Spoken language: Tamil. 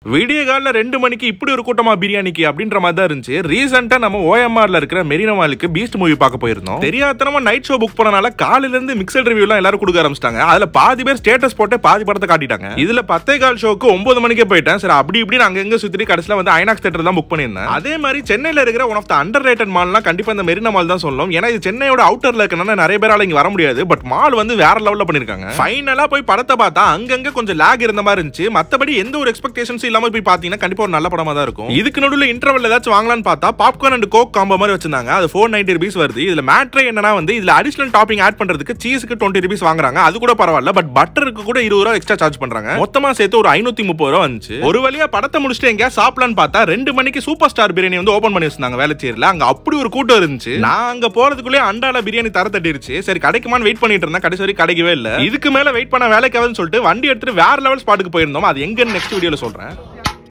விடிய காலில் ரெண்டு மணிக்கு இப்படி ஒரு கூட்டமா பிரியாணிக்கு அப்படின்ற மாதிரி தான் இருந்துச்சு ரீசெண்டா நம்ம ஓஎம்ஆர்ல இருக்கிற மெரினா மாலுக்கு பீஸ்ட் மூவி பார்க்க போயிருந்தோம் தெரியாதனமா நைட் ஷோ புக் பண்ணனால காலையில இருந்து மிக்சட் ரிவ்யூ எல்லாம் எல்லாரும் கொடுக்க ஆரம்பிச்சிட்டாங்க அதுல பாதி பேர் ஸ்டேட்டஸ் போட்டு பாதி படத்தை காட்டிட்டாங்க இதுல பத்தே கால் ஷோக்கு ஒன்பது மணிக்கே போயிட்டேன் சரி அப்படி இப்படி அங்க எங்க சுத்தி கடைசியில வந்து ஐநாக்ஸ் தேட்டர் தான் புக் பண்ணியிருந்தேன் அதே மாதிரி சென்னையில இருக்கிற one of the underrated மால்லாம் கண்டிப்பா இந்த மெரினா மால் தான் சொல்லணும் ஏன்னா இது சென்னையோட அவுட்டர்ல இருக்கனால நிறைய பேரால இங்க வர முடியாது பட் மால் வந்து வேற லெவல்ல பண்ணிருக்காங்க ஃபைனலா போய் படத்தை பார்த்தா அங்கங்க கொஞ்சம் லேக் இருந்த மாதிரி இருந்துச்சு மத்தபடி எந்த ஒரு எக்ஸ்பெக்டேஷன்ஸ் இல்லாம போய் பாத்தீங்கன்னா கண்டிப்பா ஒரு நல்ல படமா தான் இருக்கும் இதுக்கு நடுவில் இன்டர்வல் ஏதாச்சும் வாங்கலாம்னு பார்த்தா பாப்கார்ன் அண்ட் கோக் காம்போ மாதிரி வச்சிருந்தாங்க அது ஃபோர் நைன்டி ருபீஸ் வருது இதுல மேட்ரே என்னன்னா வந்து இதுல அடிஷனல் டாப்பிங் ஆட் பண்றதுக்கு சீஸுக்கு டுவெண்ட்டி ருபீஸ் வாங்குறாங்க அது கூட பரவாயில்ல பட் பட்டருக்கு கூட இருபது ரூபா எக்ஸ்ட்ரா சார்ஜ் பண்றாங்க மொத்தமா சேர்த்து ஒரு ஐநூத்தி முப்பது ரூபா வந்துச்சு ஒரு வழியா படத்தை முடிச்சுட்டு எங்கேயா சாப்பிடலான்னு பார்த்தா ரெண்டு மணிக்கு சூப்பர் ஸ்டார் பிரியாணி வந்து ஓபன் பண்ணி வச்சிருந்தாங்க வேலைச்சேரியில அங்க அப்படி ஒரு கூட்டம் இருந்துச்சு நான் அங்க போறதுக்குள்ளே அண்டால பிரியாணி தர தட்டிருச்சு சரி கிடைக்குமான்னு வெயிட் பண்ணிட்டு இருந்தேன் கடைசி வரைக்கும் கிடைக்கவே இல்ல இதுக்கு மேல வெயிட் பண்ண வேலைக்காவதுன்னு சொல்லிட்டு வண்டி எடுத்துட்டு வேற லெவல் ஸ்பாட்டுக்கு போயிருந்தோம் அது எங்கன்னு நெக்ஸ்ட் வீடியோல சொல்றேன்